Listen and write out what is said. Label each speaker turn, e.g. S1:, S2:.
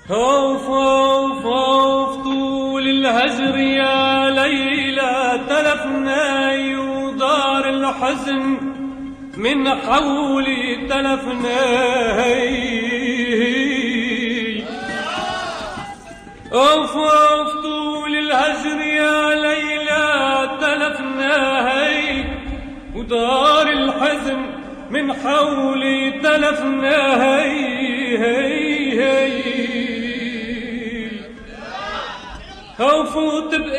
S1: خوف خوف خوف طول الهجر يا ليلى تلفنا ودار الحزن من حولي تلفنا خوف خوف طول الهجر يا ليلى تلفنا ودار الحزن من حولي تلفنا هي هي هي خوف تبقى